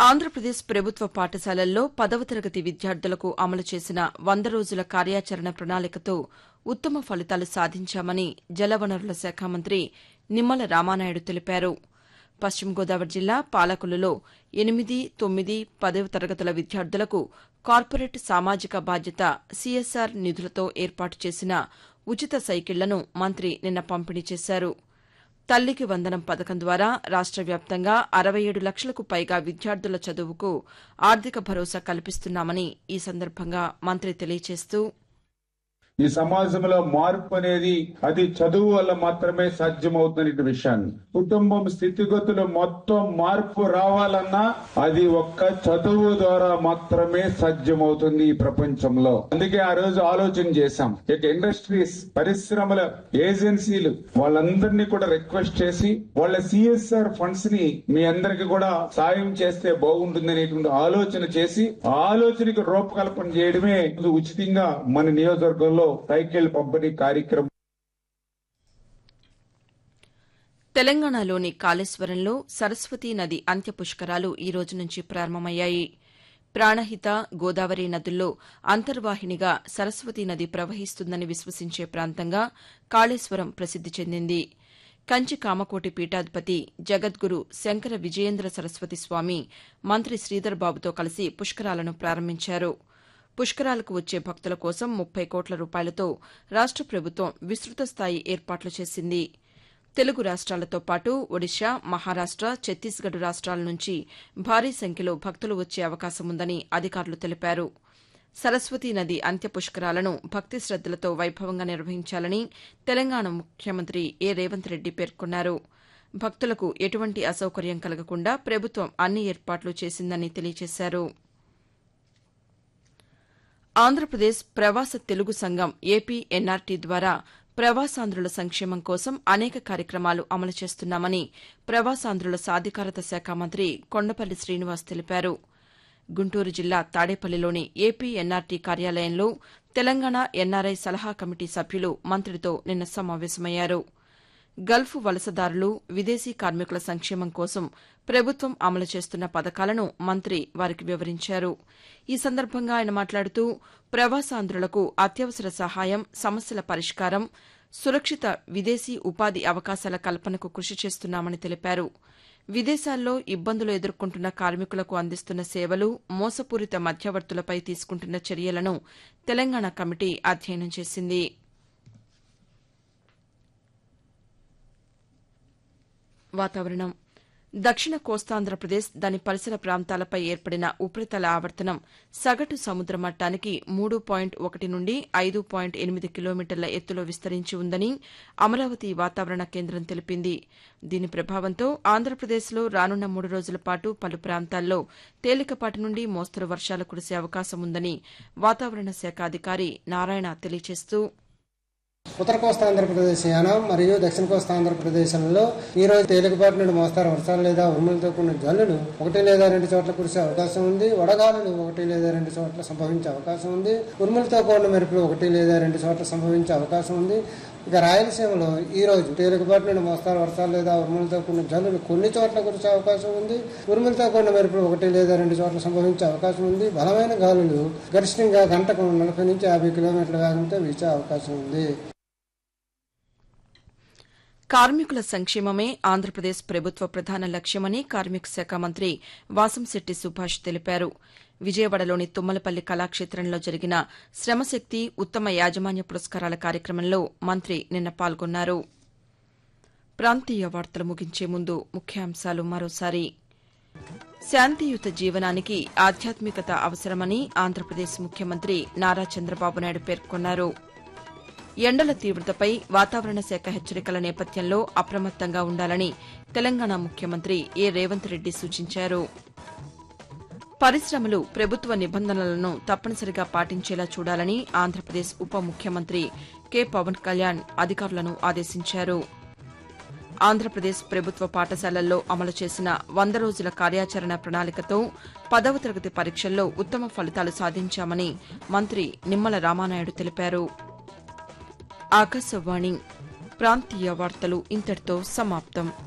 ఆంధ్రప్రదేశ్ ప్రభుత్వ పాఠశాలల్లో పదవ తరగతి విద్యార్థులకు అమలు చేసిన వంద రోజుల కార్యాచరణ ప్రణాళికతో ఉత్తమ ఫలితాలు సాధించామని జలవనరుల శాఖ మంత్రి నిమ్మల రామానాయుడు తెలిపారు పశ్చిమ గోదావరి జిల్లా పాలకులలో ఎనిమిది తొమ్మిది పదవ తరగతుల విద్యార్థులకు కార్పొరేట్ సామాజిక బాధ్యత సీఎస్ఆర్ నిధులతో ఏర్పాటు చేసిన ఉచిత సైకిళ్లను మంత్రి నిన్న పంపిణీ చేశారు తల్లికి వందనం పథకం ద్వారా రాష్ట వ్యాప్తంగా అరవై ఏడు లక్షలకు పైగా విద్యార్థుల చదువుకు ఆర్థిక భరోసా కల్పిస్తున్నామని ఈ సందర్భంగా మంత్రి తెలియజేస్తూ ఈ సమాజంలో మార్పు అనేది అది చదువు వల్ల మాత్రమే సాధ్యమవుతున్న విషయాన్ని కుటుంబం స్థితిగతులు మొత్తం మార్పు రావాలన్నా అది ఒక్క చదువు ద్వారా మాత్రమే సాధ్యమవుతుంది ఈ ప్రపంచంలో అందుకే ఆ రోజు ఆలోచన చేశాం ఇక ఇండస్ట్రీస్ పరిశ్రమల ఏజెన్సీలు వాళ్ళందరినీ కూడా రిక్వెస్ట్ చేసి వాళ్ళ సిఎస్ఆర్ ఫండ్స్ ని మీ అందరికి కూడా సాయం చేస్తే బాగుంటుంది అనేటువంటి ఆలోచన చేసి ఆ ఆలోచనకి రూపకల్పన చేయడమే ఉచితంగా మన నియోజకవర్గంలో సైకిల్ పంపిణీ కార్యక్రమం తెలంగాణలోని కాళేశ్వరంలో సరస్వతీ నది అంత్య పుష్కరాలు ఈ రోజు నుంచి ప్రారంభమయ్యాయి ప్రాణహిత గోదావరి నదుల్లో అంతర్వాహినిగా సరస్వతీ నది ప్రవహిస్తుందని విశ్వసించే ప్రాంతంగా కాళేశ్వరం ప్రసిద్ది చెందింది కంచి కామకోటి పీఠాధిపతి జగద్గురు శంకర విజయేంద్ర సరస్వతి స్వామి మంత్రి శ్రీధర్ బాబుతో కలిసి పుష్కరాలను ప్రారంభించారు పుష్కరాలకు వచ్చే భక్తుల కోసం ముప్పై కోట్ల రూపాయలతో రాష్ట ప్రభుత్వం విస్తృత స్థాయి ఏర్పాట్లు చేసింది తెలుగు రాష్ట్రాలతో పాటు ఒడిషా మహారాష్ట ఛత్తీస్గఢ్ రాష్ట్రాల నుంచి భారీ సంఖ్యలో భక్తులు వచ్చే అవకాశం ఉందని అధికారులు తెలిపారు సరస్వతీ నది అంత్య పుష్కరాలను భక్తి శ్రద్దలతో వైభవంగా నిర్వహించాలని తెలంగాణ ముఖ్యమంత్రి ఏ రేవంత్ రెడ్డి పేర్కొన్నారు భక్తులకు ఎటువంటి అసౌకర్యం కలగకుండా ప్రభుత్వం అన్ని ఏర్పాట్లు చేసిందని తెలియజేశారు ఆంధ్రప్రదేశ్ ప్రవాస తెలుగు సంఘం ఏపీ ఎన్ఆర్టీ ద్వారా ప్రవాసాంధ్రుల సంక్షేమం కోసం అనేక కార్యక్రమాలు అమలు చేస్తున్నామని ప్రవాసాంధ్రుల సాధికారత శాఖ మంత్రి కొండపల్లి శ్రీనివాస్ తెలిపారు గుంటూరు జిల్లా తాడేపల్లిలోని ఏపీ ఎన్ఆర్టీ కార్యాలయంలో తెలంగాణ ఎన్ఆర్ఐ సలహా కమిటీ సభ్యులు మంత్రితో నిన్న సమావేశమయ్యారు గల్ఫ్ వలసదారులు విదేశీ కార్మికుల సంక్షేమం కోసం ప్రభుత్వం అమలు చేస్తున్న పథకాలను మంత్రి వారికి వివరించారు ఈ సందర్భంగా ఆయన మాట్లాడుతూ ప్రవాసాంధ్రులకు అత్యవసర సహాయం సమస్యల పరిష్కారం సురక్షిత విదేశీ ఉపాధి అవకాశాల కల్పనకు కృషి చేస్తున్నామని తెలిపారు విదేశాల్లో ఇబ్బందులు ఎదుర్కొంటున్న కార్మికులకు అందిస్తున్న సేవలు మోసపూరిత మధ్యవర్తులపై తీసుకుంటున్న చర్యలను తెలంగాణ కమిటీ అధ్యయనం చేసింది వాతావరణం దక్షిణ కోస్తాంధ్రప్రదేశ్ దాని పరిసర ప్రాంతాలపై ఏర్పడిన ఉపరితల ఆవర్తనం సగటు సముద్ర మట్టానికి మూడు పాయింట్ ఒకటి నుండి ఐదు పాయింట్ ఎనిమిది కిలోమీటర్ల ఎత్తులో విస్తరించి ఉందని అమరావతి వాతావరణ కేంద్రం తెలిపింది దీని ప్రభావంతో ఆంధ్రప్రదేశ్లో రానున్న మూడు రోజుల పాటు పలు ప్రాంతాల్లో తేలికపాటి నుండి మోస్తరు వర్షాలు కురిసే అవకాశం ఉందని వాతావరణ శాఖ అధికారి నారాయణ తెలియజేస్తూ ఉత్తర కోస్తా ఆంధ్రప్రదేశ్ యానం మరియు దక్షిణ కోస్తా ఆంధ్రప్రదేశ్లలో ఈ రోజు తేలికపాటి నుండి మోస్తారు వర్షాలు లేదా ఉరుములతో కూడిన జల్లులు ఒకటి లేదా రెండు చోట్ల కురిసే అవకాశం ఉంది వడగాలులు ఒకటి లేదా రెండు చోట్ల సంభవించే అవకాశం ఉంది ఉరుములతో కూడిన మెరుపులు ఒకటి లేదా రెండు చోట్ల సంభవించే అవకాశం ఉంది ఇక రాయలసీమలో ఈ రోజు తేలికపాటి నుండి మోస్తారు వర్షాలు లేదా ఉరుములతో కూడిన జల్లులు కొన్ని చోట్ల కురిసే అవకాశం ఉంది ఉరుములతో కూడిన మెరుపులు ఒకటి లేదా రెండు చోట్ల సంభవించే అవకాశం ఉంది బలమైన గాలులు గరిష్టంగా గంటకు నలభై నుంచి యాభై కిలోమీటర్ల వేగంతో వీచే అవకాశం ఉంది కార్మికుల సంక్షేమమే ఆంధ్రప్రదేశ్ ప్రభుత్వ ప్రధాన లక్ష్యమని కార్మిక శాఖ మంత్రి వాసంశెట్టి సుభాష్ తెలిపారు విజయవాడలోని తుమ్మలపల్లి కళాక్షేత్రంలో జరిగిన శ్రమశక్తి ఉత్తమ యాజమాన్య పురస్కారాల కార్యక్రమంలో మంత్రి నిన్న పాల్గొన్నారు ప్రాంతీయ వార్తలు ముగించే ముందు ముఖ్యాంశాలు మరోసారి శాంతియుత జీవనానికి ఆధ్యాత్మికత అవసరమని ఆంధ్రప్రదేశ్ ముఖ్యమంత్రి నారా చంద్రబాబు నాయుడు పేర్కొన్నారు ఎండల తీవ్రతపై వాతావరణ శాఖ హెచ్చరికల నేపథ్యంలో అప్రమత్తంగా ఉండాలని తెలంగాణ ముఖ్యమంత్రి ఏ రేవంత్ రెడ్డి సూచించారు పరిశ్రమలు ప్రభుత్వ నిబంధనలను తప్పనిసరిగా పాటించేలా చూడాలని ఆంధ్రప్రదేశ్ ఉప ముఖ్యమంత్రి కె పవన్ కళ్యాణ్ అధికారులను ఆదేశించారు ఆంధ్రప్రదేశ్ ప్రభుత్వ పాఠశాలల్లో అమలు చేసిన వంద రోజుల కార్యాచరణ ప్రణాళికతో పదవ తరగతి పరీక్షల్లో ఉత్తమ ఫలితాలు సాధించామని మంత్రి నిమ్మల రామానాయుడు తెలిపారు ఆకాశవాణి ప్రాంతీయ వార్తలు ఇంతటితో సమాప్తం